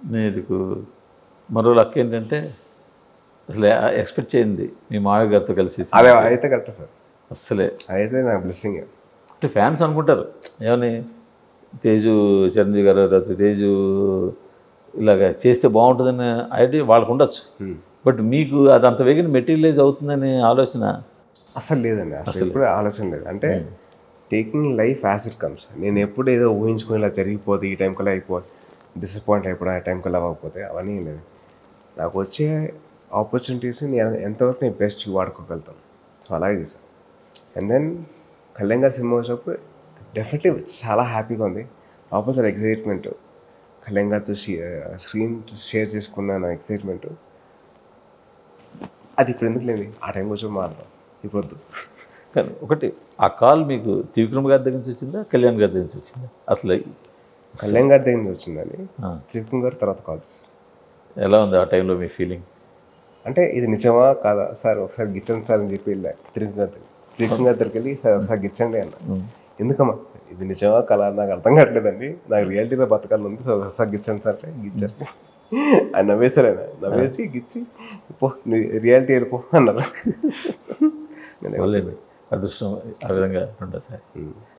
నీకు మరో లక్ ఏంటంటే అసలు ఎక్స్పెక్ట్ చేయండి మీ మావయ్య గారితో కలిసి అదే అయితే కరెక్ట్ సార్ అస్సలే అయితే నా బ్లెస్సింగ్ అంటే ఫ్యాన్స్ అనుకుంటారు ఏమని తేజు చిరంజీవి గారు లేకపోతే తేజు ఇలాగ చేస్తే బాగుంటుందని ఐడియా వాళ్ళకు ఉండొచ్చు బట్ మీకు అది అంత వేగిన మెటీరియలైజ్ అవుతుందనే ఆలోచన అసలు లేదండి అసలు ఎప్పుడు ఆలోచన లేదు అంటే taking life as it comes నేను ఎప్పుడు ఏదో ఊహించుకుని ఇలా జరిగిపోతే ఈ టైం కల్లా అయిపో డిసప్పాయింట్ అయిపోవడం ఆ టైం కల్లా అవ్వకపోతే అవన్నీ ఏం లేదు నాకు వచ్చే ఆపర్చునిటీస్ నేను ఎంతవరకు నేను బెస్ట్ వాడుకోగలుగుతాను సో అలాగే చేశాను అండ్ దెన్ కళ్యాణ్ గారి సినిమా వచ్చినప్పుడు డెఫినెట్లీ చాలా హ్యాపీగా ఉంది ఆపోజిట్ ఎగ్జైట్మెంట్ కళ్యాణ్ గారితో స్క్రీన్ షేర్ చేసుకున్న నా ఎగ్జైట్మెంట్ అది ఇప్పుడు ఎందుకు లేదు ఆ టైం వచ్చి మాట్లాడదాం ఇప్పుడు వద్దు కానీ ఒకటి ఆ కాల్ మీకు త్రివిక్రమ్ గారి దగ్గర నుంచి వచ్చిందా కళ్యాణ్ గారి దగ్గర నుంచి వచ్చిందా అసలు కళ్యాణ్ గారి దగ్గర నుంచి వచ్చిందని ఆ, త్రివిక్రమ్ గారు తర్వాత కాల్ చేశారు ఎలా ఉంది ఆ టైంలో మీ ఫీలింగ్ అంటే ఇది నిజమా కాదా సార్ ఒకసారి గిచ్చండి సార్ అని చెప్పి వెళ్ళా త్రివిక్రమ్ గారి దగ్గర త్రివిక్రమ్ గారి దగ్గరికి వెళ్ళి సార్ ఒకసారి గిచ్చండి అన్న ఎందుకమ్మా ఇది నిజమా కలా నాకు అర్థం కావట్లేదండి నాకు రియాలిటీలో బతకాలని ఉంది సార్ ఒకసారి గిచ్చండి సార్ అంటే గిచ్చారు ఆయన నవ్వేశారు ఆయన నవ్వేసి గిచ్చి పో రియాలిటీ వెళ్ళిపో అన్నారు నేను వాళ్ళే అదృష్టం ఆ విధంగా ఉంటుంది సార్ ఉమ్.